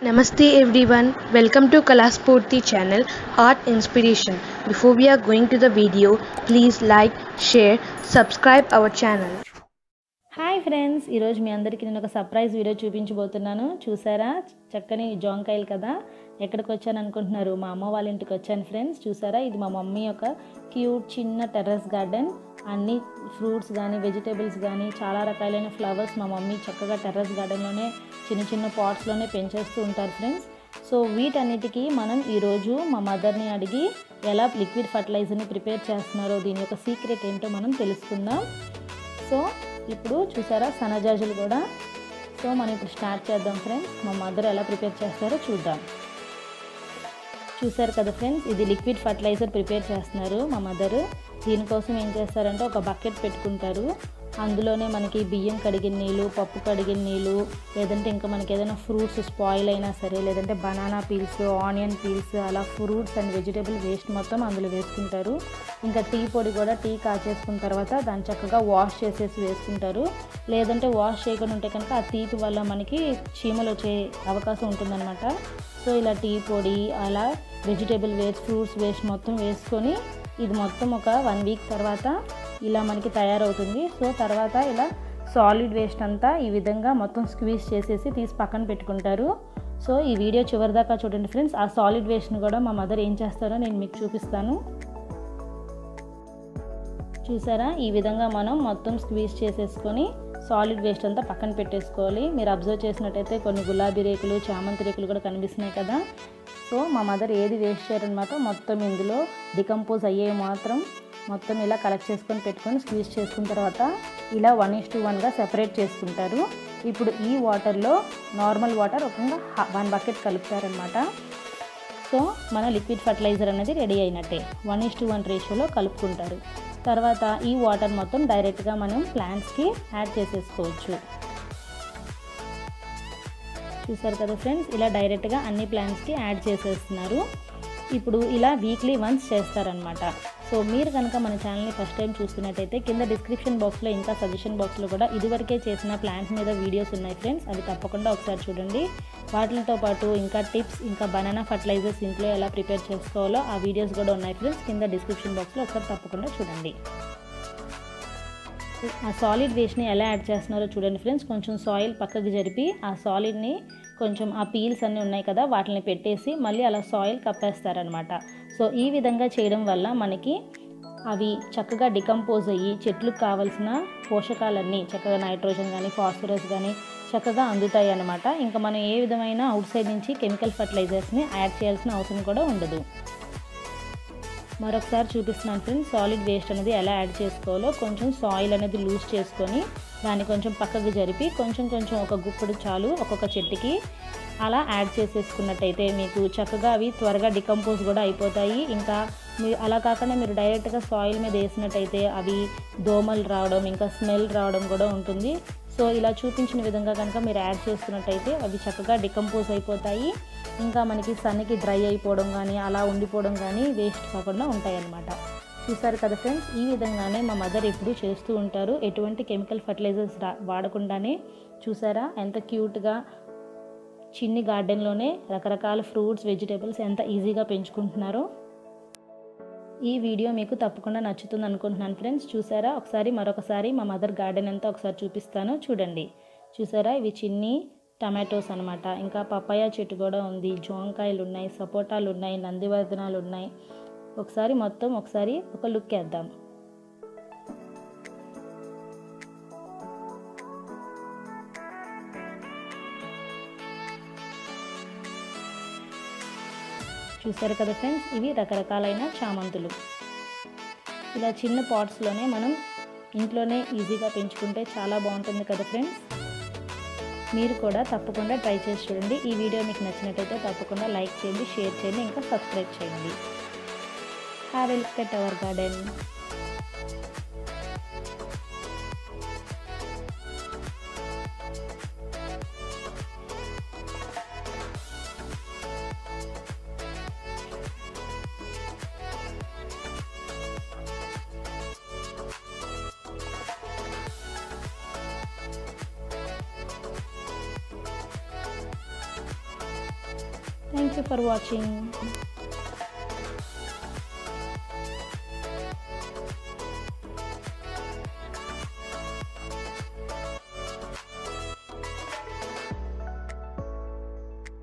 Namaste everyone, welcome to Kalaspurti channel Art Inspiration. Before we are going to the video, please like, share, subscribe our channel. Hi friends ఈరోజు మీ అందరికీ నేను ఒక surprise video చూపించబోతున్నాను చూసారా చక్కని జాంకాయలు కదా ఎక్కడికి వచ్చాను అనుకుంటున్నారు మా అమ్మ వాళ్ళ ఇంటికి వచ్చాను ఫ్రెండ్స్ చూసారా ఇది మా మమ్మీ యొక్క క్యూట్ చిన్న టెర్రస్ గార్డెన్ అన్ని ఫ్రూట్స్ కానీ వెజిటేబుల్స్ కానీ చాలా రకాలైన ఫ్లవర్స్ మా మమ్మీ చక్కగా టెర్రస్ గార్డెన్లోనే చిన్న చిన్న పాట్స్లోనే పెంచేస్తూ ఉంటారు ఫ్రెండ్స్ సో వీటన్నిటికీ మనం ఈరోజు మా మదర్ని అడిగి ఎలా లిక్విడ్ ఫర్టిలైజర్ని ప్రిపేర్ చేస్తున్నారో దీని యొక్క సీక్రెట్ ఏంటో మనం తెలుసుకుందాం సో ఇప్పుడు చూసారా సన్నజాజులు కూడా సో మనం ఇప్పుడు స్టార్ట్ చేద్దాం ఫ్రెండ్స్ మా మదర్ ఎలా ప్రిపేర్ చేస్తారో చూద్దాం చూసారు కదా ఫ్రెండ్స్ ఇది లిక్విడ్ ఫర్టిలైజర్ ప్రిపేర్ చేస్తున్నారు మా మదర్ దీనికోసం ఏం చేస్తారంటే ఒక బకెట్ పెట్టుకుంటారు అందులోనే మనకి బియ్యం కడిగిన నీళ్ళు పప్పు కడిగిన నీళ్ళు లేదంటే ఇంకా మనకి ఏదైనా ఫ్రూట్స్ స్పాయిల్ అయినా సరే లేదంటే బనానా పీల్స్ ఆనియన్ పీల్స్ అలా ఫ్రూట్స్ అండ్ వెజిటేబుల్ వేస్ట్ మొత్తం అందులో వేసుకుంటారు ఇంకా టీ పొడి కూడా టీ కాచేసుకున్న తర్వాత దాన్ని చక్కగా వాష్ చేసేసి వేసుకుంటారు లేదంటే వాష్ చేయకుండా ఉంటే కనుక ఆ తీపి వల్ల మనకి చీమలు వచ్చే అవకాశం ఉంటుందన్నమాట సో ఇలా టీ పొడి అలా వెజిటేబుల్ వేస్ట్ ఫ్రూట్స్ వేస్ట్ మొత్తం వేసుకొని ఇది మొత్తం ఒక వన్ వీక్ తర్వాత ఇలా మనకి తయారవుతుంది సో తర్వాత ఇలా సాలిడ్ వేస్ట్ అంతా ఈ విధంగా మొత్తం స్క్వీజ్ చేసేసి తీసి పక్కన పెట్టుకుంటారు సో ఈ వీడియో చివరి దాకా చూడండి ఫ్రెండ్స్ ఆ సాలిడ్ వేస్ట్ని కూడా మా మదర్ ఏం చేస్తారో నేను మీకు చూపిస్తాను చూసారా ఈ విధంగా మనం మొత్తం స్క్వీజ్ చేసేసుకొని సాలిడ్ వేస్ట్ అంతా పక్కన పెట్టేసుకోవాలి మీరు అబ్జర్వ్ చేసినట్టయితే కొన్ని గులాబీ రేకులు చామంతి రేకులు కూడా కనిపిస్తున్నాయి కదా సో మా మదర్ ఏది వేస్ట్ చేయరనమాట మొత్తం ఇందులో డికంపోజ్ అయ్యే మాత్రం మొత్తం ఇలా కలెక్ట్ చేసుకొని పెట్టుకొని స్క్వీజ్ చేసుకున్న తర్వాత ఇలా వన్ ఇస్ టు వన్గా సెపరేట్ చేసుకుంటారు ఇప్పుడు ఈ వాటర్లో నార్మల్ వాటర్ ఒక వన్ బకెట్ కలుపుతారనమాట సో మన లిక్విడ్ ఫర్టిలైజర్ అనేది రెడీ అయినట్టే వన్ ఇస్ టు వన్ రేషియోలో కలుపుకుంటారు తర్వాత ఈ వాటర్ మొత్తం డైరెక్ట్గా మనం ప్లాంట్స్కి యాడ్ చేసేసుకోవచ్చు చూసారు కదా ఫ్రెండ్స్ ఇలా డైరెక్ట్గా అన్ని ప్లాంట్స్కి యాడ్ చేసేస్తున్నారు ఇప్పుడు ఇలా వీక్లీ వన్స్ చేస్తారనమాట సో మీరు కనుక మన ఛానల్ని ఫస్ట్ టైం చూస్తున్నట్టయితే కింద డిస్క్రిప్షన్ బాక్స్లో ఇంకా సజెషన్ బాక్స్లో కూడా ఇదివరకే చేసిన ప్లాంట్ మీద వీడియోస్ ఉన్నాయి ఫ్రెండ్స్ అవి తప్పకుండా ఒకసారి చూడండి వాటితో పాటు ఇంకా టిప్స్ ఇంకా బనానా ఫర్టిలైజర్స్ ఇంట్లో ఎలా ప్రిపేర్ చేసుకోవాలో ఆ వీడియోస్ కూడా ఉన్నాయి ఫ్రెండ్స్ కింద డిస్క్రిప్షన్ బాక్స్లో ఒకసారి తప్పకుండా చూడండి ఆ సాలిడ్ వేస్ట్ని ఎలా యాడ్ చేస్తున్నారో చూడండి ఫ్రెండ్స్ కొంచెం సాయిల్ పక్కకి జరిపి ఆ సాలిడ్ని కొంచెం ఆ పీల్స్ అన్నీ ఉన్నాయి కదా వాటిని పెట్టేసి మళ్ళీ అలా సాయిల్ కప్పేస్తారనమాట సో ఈ విధంగా చేయడం వల్ల మనకి అవి చక్కగా డికంపోజ్ అయ్యి చెట్లకు కావాల్సిన పోషకాలన్నీ చక్కగా నైట్రోజన్ కానీ ఫాస్ఫరస్ కానీ చక్కగా అందుతాయి అన్నమాట ఇంకా మనం ఏ విధమైన అవుట్ సైడ్ నుంచి కెమికల్ ఫర్టిలైజర్స్ని యాడ్ చేయాల్సిన అవసరం కూడా ఉండదు మరొకసారి చూపిస్తున్నాను ఫ్రెండ్స్ సాలిడ్ వేస్ట్ అనేది ఎలా యాడ్ చేసుకోవాలో కొంచెం సాయిల్ అనేది లూజ్ చేసుకొని దాన్ని కొంచెం పక్కకు జరిపి కొంచెం కొంచెం ఒక గుప్పుడు చాలు ఒక్కొక్క చెట్టుకి అలా యాడ్ చేసేసుకున్నట్టయితే మీకు చక్కగా అవి త్వరగా డికంపోజ్ కూడా అయిపోతాయి ఇంకా మీరు అలా కాకుండా మీరు డైరెక్ట్గా సాయిల్ మీద వేసినట్టయితే అవి దోమలు రావడం ఇంకా స్మెల్ రావడం కూడా ఉంటుంది సో ఇలా చూపించిన విధంగా కనుక మీరు యాడ్ చేసుకున్నట్టయితే అవి చక్కగా డికంపోజ్ అయిపోతాయి ఇంకా మనకి సన్కి డ్రై అయిపోవడం కానీ అలా ఉండిపోవడం కానీ వేస్ట్ కాకుండా ఉంటాయి అన్నమాట చూసారు కదా ఫ్రెండ్స్ ఈ విధంగానే మా మదర్ ఎప్పుడూ చేస్తూ ఉంటారు ఎటువంటి కెమికల్ ఫర్టిలైజర్స్ రా వాడకుండానే చూసారా ఎంత క్యూట్గా చిన్ని గార్డెన్లోనే రకరకాల ఫ్రూట్స్ వెజిటేబుల్స్ ఎంత ఈజీగా పెంచుకుంటున్నారో ఈ వీడియో మీకు తప్పకుండా నచ్చుతుంది అనుకుంటున్నాను ఫ్రెండ్స్ చూసారా ఒకసారి మరొకసారి మా మదర్ గార్డెన్ అంతా ఒకసారి చూపిస్తాను చూడండి చూసారా ఇవి చిన్ని టమాటోస్ అనమాట ఇంకా పపాయ చెట్టు కూడా ఉంది జోంకాయలు ఉన్నాయి సపోటాలు ఉన్నాయి నందివర్ధనాలు ఉన్నాయి ఒకసారి మొత్తం ఒకసారి ఒక లుక్ వేద్దాం చూసారు కదా ఫ్రెండ్స్ ఇవి రకరకాలైన చామంతులు ఇలా చిన్న పాట్స్లోనే మనం ఇంట్లోనే ఈజీగా పెంచుకుంటే చాలా బాగుంటుంది కదా ఫ్రెండ్స్ మీరు కూడా తప్పకుండా ట్రై చేసి చూడండి ఈ వీడియో మీకు నచ్చినట్టయితే తప్పకుండా లైక్ చేయండి షేర్ చేయండి ఇంకా సబ్స్క్రైబ్ చేయండి have a look our garden thank you for watching